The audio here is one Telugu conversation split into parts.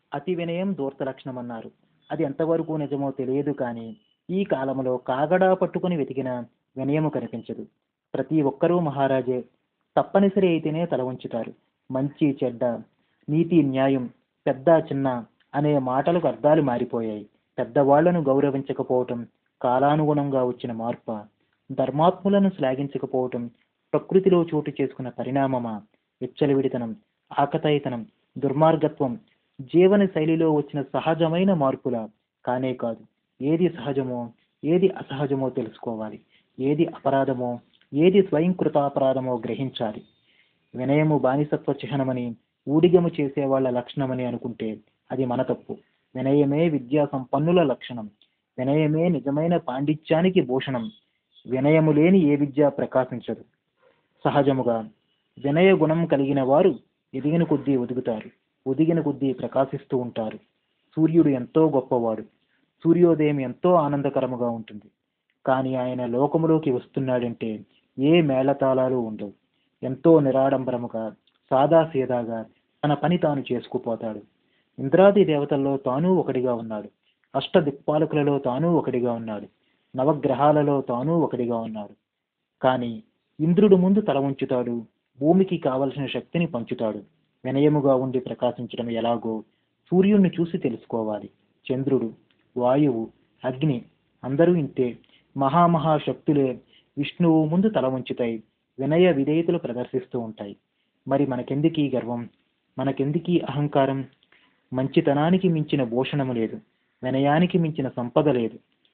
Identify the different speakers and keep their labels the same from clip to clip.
Speaker 1: అతి వినయం దూర్త లక్షణం అన్నారు అది ఎంతవరకు నిజమో తెలియదు కానీ ఈ కాలంలో కాగడా పట్టుకుని వెతికిన వినయము కనిపించదు ప్రతి ఒక్కరూ మహారాజే తప్పనిసరి అయితేనే తల ఉంచుతారు మంచి చెడ్డ నీతి న్యాయం పెద్ద చిన్న అనే మాటలకు అర్థాలు మారిపోయాయి పెద్దవాళ్లను గౌరవించకపోవటం కాలానుగుణంగా వచ్చిన మార్ప ధర్మాత్ములను శ్లాఘించకపోవటం ప్రకృతిలో చోటు చేసుకున్న పరిణామమా విచ్చలవిడితనం ఆకతాయితనం దుర్మార్గత్వం జీవన శైలిలో వచ్చిన సహజమైన మార్పుల కానే కాదు ఏది సహజమో ఏది అసహజమో తెలుసుకోవాలి ఏది అపరాధమో ఏది స్వయంకృత అపరాధమో గ్రహించాలి వినయము బానిసత్వ చిహ్నమని ఊడిగము చేసే వాళ్ళ లక్షణమని అనుకుంటే అది మన తప్పు వినయమే విద్యా సంపన్నుల లక్షణం వినయమే నిజమైన పాండిత్యానికి భూషణం వినయము లేని ఏ విద్య ప్రకాశించదు సహజముగా వినయ గుణం కలిగిన వారు ఎదిగిన కొద్దీ ఒదుగుతారు ఒదిగిన కొద్దీ ప్రకాశిస్తూ ఉంటారు సూర్యుడు ఎంతో గొప్పవాడు సూర్యోదయం ఎంతో ఆనందకరముగా ఉంటుంది కానీ ఆయన లోకములోకి వస్తున్నాడంటే ఏ మేళతాళాలు ఉండవు ఎంతో నిరాడంబరముగా సాదాసీదాగా తన పని తాను చేసుకుపోతాడు ఇంద్రాది దేవతల్లో తాను ఒకటిగా ఉన్నాడు అష్ట దిక్పాలకులలో తాను ఒకటిగా ఉన్నాడు నవగ్రహాలలో తాను ఒకటిగా ఉన్నాడు కానీ ఇంద్రుడు ముందు తల ఉంచుతాడు భూమికి కావలసిన శక్తిని పంచుతాడు వినయముగా ఉండి ప్రకాశించడం ఎలాగో సూర్యుడిని చూసి తెలుసుకోవాలి చంద్రుడు వాయువు అగ్ని అందరూ ఇంతే మహామహాశక్తులే విష్ణువు ముందు తల ఉంచుతాయి వినయ విధేయతలు ప్రదర్శిస్తూ ఉంటాయి మరి మనకెందుకీ గర్వం మనకెందుకీ అహంకారం మంచితనానికి మించిన భూషణము లేదు వినయానికి మించిన సంపద లేదు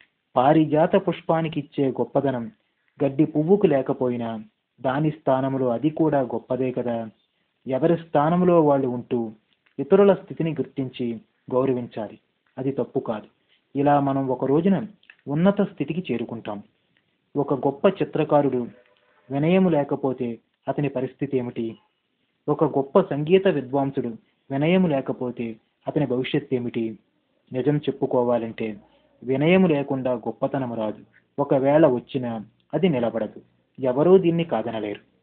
Speaker 1: పారిజాత పుష్పానికి ఇచ్చే గొప్పదనం గడ్డి పువ్వుకు లేకపోయినా దాని స్థానంలో అది కూడా గొప్పదే కదా ఎవరి స్థానంలో వాళ్ళు ఉంటూ ఇతరుల స్థితిని గుర్తించి గౌరవించాలి అది తప్పు కాదు ఇలా మనం ఒక రోజున ఉన్నత స్థితికి చేరుకుంటాం ఒక గొప్ప చిత్రకారుడు వినయము లేకపోతే అతని పరిస్థితి ఏమిటి ఒక గొప్ప సంగీత విద్వాంసుడు వినయము లేకపోతే అతని భవిష్యత్ ఏమిటి నిజం చెప్పుకోవాలంటే వినయము లేకుండా గొప్పతనము రాదు ఒకవేళ వచ్చినా అది నిలబడదు ఎవరూ దీన్ని కాదనలేరు